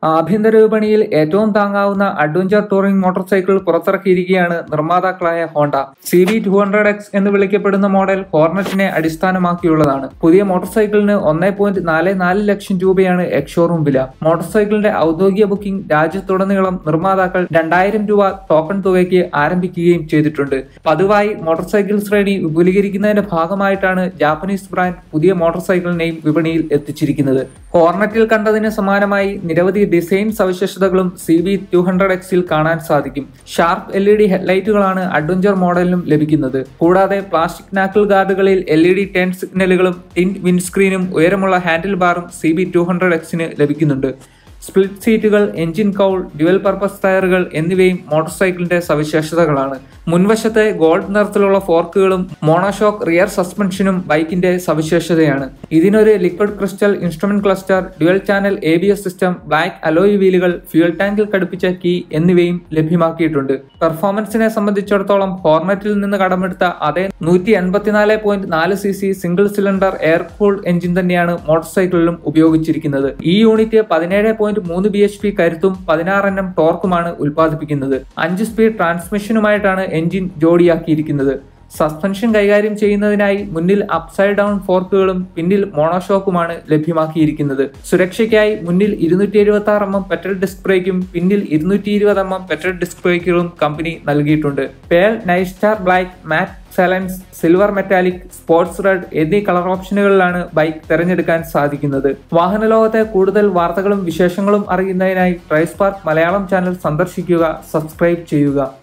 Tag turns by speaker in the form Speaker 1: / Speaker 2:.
Speaker 1: ആഭ്യന്തര വിപണിയിൽ ഏറ്റവും താങ്ങാവുന്ന അഡ്വഞ്ചർ ടൂറിംഗ് മോട്ടോർ സൈക്കിൾ പുറത്തിറക്കിയിരിക്കുകയാണ് നിർമ്മാതാക്കളായ Honda C B two hundred X എന്ന് വിളിക്കപ്പെടുന്ന മോഡൽ ഹോർണറ്റിനെ അടിസ്ഥാനമാക്കിയുള്ളതാണ് പുതിയ മോട്ടോർ സൈക്കിളിന് ഒന്നേ പോയിന്റ് നാല് നാല് ലക്ഷം രൂപയാണ് എക്സ്ഷോറൂം വില മോട്ടോർ സൈക്കിളിന്റെ ഔദ്യോഗിക ബുക്കിംഗ് രാജ്യത്തുടനീളം നിർമ്മാതാക്കൾ രണ്ടായിരം രൂപ ടോക്കൺ തുകയ്ക്ക് ആരംഭിക്കുകയും ചെയ്തിട്ടുണ്ട് പതിവായി മോട്ടോർ സൈക്കിൾ ശ്രേണി വിപുലീകരിക്കുന്നതിന്റെ ഭാഗമായിട്ടാണ് ജാപ്പനീസ് ബ്രാൻഡ് പുതിയ മോട്ടോർ സൈക്കിളിനെയും വിപണിയിൽ എത്തിച്ചിരിക്കുന്നത് ഹോർണറ്റിൽ കണ്ടതിന് സമാനമായി നിരവധി ഡിസൈൻ സവിശേഷതകളും സി ബി ടു ഹൺഡ്രഡ് എക്സിൽ കാണാൻ സാധിക്കും ഷാർപ്പ് എൽ ഇ ഡി ഹെഡ്ലൈറ്റുകളാണ് അഡ്വഞ്ചർ മോഡലിലും ലഭിക്കുന്നത് കൂടാതെ പ്ലാസ്റ്റിക് നാക്കിൾ ഗാർഡുകളിൽ എൽ ഇ ഡി ടെൻ സിഗ്നലുകളും ടിൻ വിൻസ്ക്രീനും ഉയരമുള്ള ഹാൻഡിൽ ബാറും സി ബി ടു ഹൺഡ്രഡ് എക്സിന് ലഭിക്കുന്നുണ്ട് സ്പ്ലിറ്റ് സീറ്റുകൾ എഞ്ചിൻ കൗൾ ഡ്യുവൽ പർപ്പസ് ടയറുകൾ എന്നിവയും മോട്ടോർ സൈക്കിളിന്റെ സവിശേഷതകളാണ് മുൻവശത്തെ ഗോൾഡ് നിറത്തിലുള്ള ഫോർക്കുകളും മോണോഷോക്ക് റിയർ സസ്പെൻഷനും ബൈക്കിന്റെ സവിശേഷതയാണ് ഇതിനൊരു liquid crystal instrument cluster dual channel A B S system black alloy വീലുകൾ ഫ്യൂൽ ടാങ്കിൽ ഘടിപ്പിച്ച കീ എന്നിവയും ലഭ്യമാക്കിയിട്ടുണ്ട് പെർഫോമൻസിനെ സംബന്ധിച്ചിടത്തോളം ഹോർണറ്റിൽ നിന്ന് കടമെടുത്ത അതേ നൂറ്റി എൺപത്തിനാല് പോയിന്റ് നാല് C C single cylinder air cooled engine തന്നെയാണ് മോട്ടോർ സൈക്കിളിലും ഉപയോഗിച്ചിരിക്കുന്നത് ഈ യൂണിറ്റ് പതിനേഴ് പോയിന്റ് മൂന്ന് ബി എച്ച് പി കരുത്തും പതിനാറ് എണ്ണം ടോർക്കുമാണ് ഉൽപ്പാദിപ്പിക്കുന്നത് അഞ്ച് സ്പീഡ് ട്രാൻസ്മിഷനുമായിട്ടാണ് എഞ്ചിൻ ജോഡിയാക്കിയിരിക്കുന്നത് സസ്പെൻഷൻ കൈകാര്യം ചെയ്യുന്നതിനായി മുന്നിൽ അപ്സൈഡ് ഡൗൺ ഫോർക്കുകളും പിന്നിൽ മോണോഷോക്കുമാണ് ലഭ്യമാക്കിയിരിക്കുന്നത് സുരക്ഷയ്ക്കായി മുന്നിൽ ഇരുന്നൂറ്റി എഴുപത്തി ആറ് എം എം പെട്രോൾ ഡിസ്ക് ബ്രേക്കും പിന്നിൽ ഇരുന്നൂറ്റി ഇരുപത് എം എം പെട്രോൾ ഡിസ്ക് ബ്രേക്കുകളും കമ്പനി നൽകിയിട്ടുണ്ട് pearl night star black matte selene silver metallic sports red എന്നീ കളർ ഓപ്ഷനുകളിലാണ് ബൈക്ക് തിരഞ്ഞെടുക്കാൻ സാധിക്കുന്നത് വാഹന ലോകത്തെ കൂടുതൽ വാർത്തകളും വിശേഷങ്ങളും അറിയുന്നതിനായി ട്രൈസ്പാർക്ക് മലയാളം ചാനൽ സന്ദർശിക്കുക സബ്സ്ക്രൈബ് ചെയ്യുക